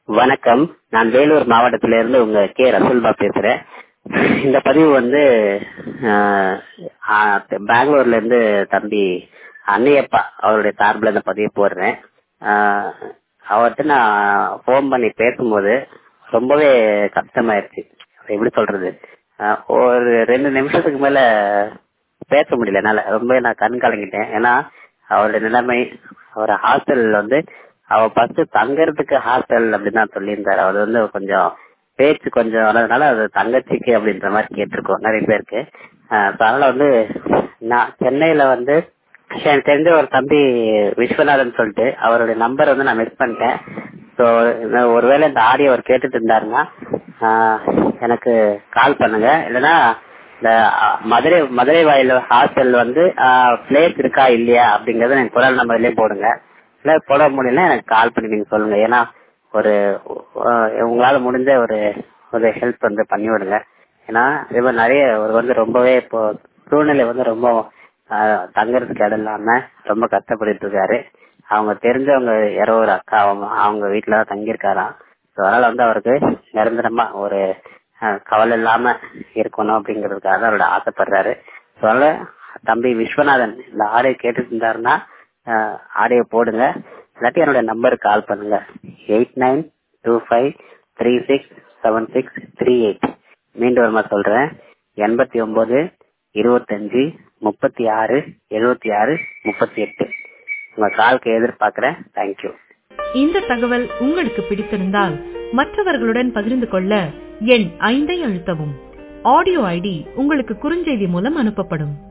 வணக்கம் நான் வேலூர் மாவட்டத்திலிருந்து உங்க கே ரசூல்பா பேசுறேன் இந்த பதிவு வந்து ஆஹ், ஆஹ், பெங்களூர்ல இருந்து தம்பி அன்னையப்பா அவருடைய சார்பில் இந்த பதிவு போடுறேன் ஆஹ், அவர்கிட்ட நான் ஃபோன் பண்ணி பேசும்போது ரொம்பவே கஷ்டமாயிருச்சு எப்படி சொல்றது ஆஹ், ஒரு ரெண்டு நிமிஷத்துக்கு மேல பேச முடியல என்னால ரொம்ப நான் கண் கலங்கிட்டேன் ஏன்னா அவருடைய நிலைமை அவர் ஹாஸ்டல் வந்து அவர் ஃபர்ஸ்ட் தங்கறதுக்கு ஹாஸ்டல் அப்படின்னு தான் சொல்லியிருந்தாரு அவர் வந்து கொஞ்சம் பேச்சு கொஞ்சம் வளர்றதுனால அது தங்கச்சிக்கு அப்படின்ற மாதிரி கேட்டிருக்கோம் நிறைய பேருக்கு ஆஹ் so அதனால வந்து நான் சென்னையில வந்து எனக்கு தெரிஞ்ச ஒரு தம்பி விஸ்வநாதன் சொல்லிட்டு அவருடைய நம்பர் வந்து நான் மிஸ் பண்ணிட்டேன் ஸோ ஒருவேளை இந்த ஆடியோ அவர் கேட்டுட்டு இருந்தாருன்னா ஆஹ் எனக்கு கால் பண்ணுங்க இல்லைன்னா இந்த அஹ், மதுரை மதுரை வாயில் ஹாஸ்டல் வந்து பிளேஸ் இருக்கா இல்லையா அப்படிங்கறத எனக்கு குரல் நம்பர்லயே போடுங்க இல்ல போட முடியல எனக்கு கால் பண்ணி நீங்க சொல்லுங்க ஏன்னா ஒரு அஹ், உங்களால முடிஞ்ச ஒரு ஒரு ஹெல்ப் வந்து பண்ணி விடுங்க ஏன்னா இதே மாதிரி நிறைய ஒரு வந்து ரொம்பவே இப்போ சூழ்நிலை வந்து ரொம்ப ஆஹ், தங்கறதுக்கு இடம் இல்லாம ரொம்ப கஷ்டப்பட்டு இருக்காரு அவங்க தெரிஞ்சவங்க யாரோ ஒரு அக்கா அவங்க அவங்க வீட்டுல தான் தங்கியிருக்காராம் ஸோ அதனால வந்து அவருக்கு நிரந்தரமா ஒரு ஆஹ், கவலை இல்லாம இருக்கணும் அப்படிங்கிறதுக்காக தான் அவரோட ஆசைப்படுறாரு ஸோ அதனால தம்பி விஸ்வநாதன் இந்த ஆடியோ கேட்டுட்டு இருந்தாருன்னா ஆடியோ போடுங்க இல்லாட்டி என்னோட நம்பருக்கு கால் பண்ணுங்க eight nine two five three six seven six three eight மீண்டும் ஒரு மாதிரி சொல்றேன் எண்பத்தி ஒன்பது இருபத்தஞ்சு முப்பத்தி ஆறு எழுபத்தி ஆறு முப்பத்தி எட்டு உங்க கால்க்கு எதிர்பார்க்கிறேன் தேங்க்யூ இந்த தகவல் உங்களுக்கு பிடித்திருந்தால் மற்றவர்களுடன் பகிர்ந்து கொள்ள எண் ஐந்தை அழுத்தவும் ஆடியோ ஐடி உங்களுக்கு குறுஞ்செய்தி மூலம் அனுப்பப்படும்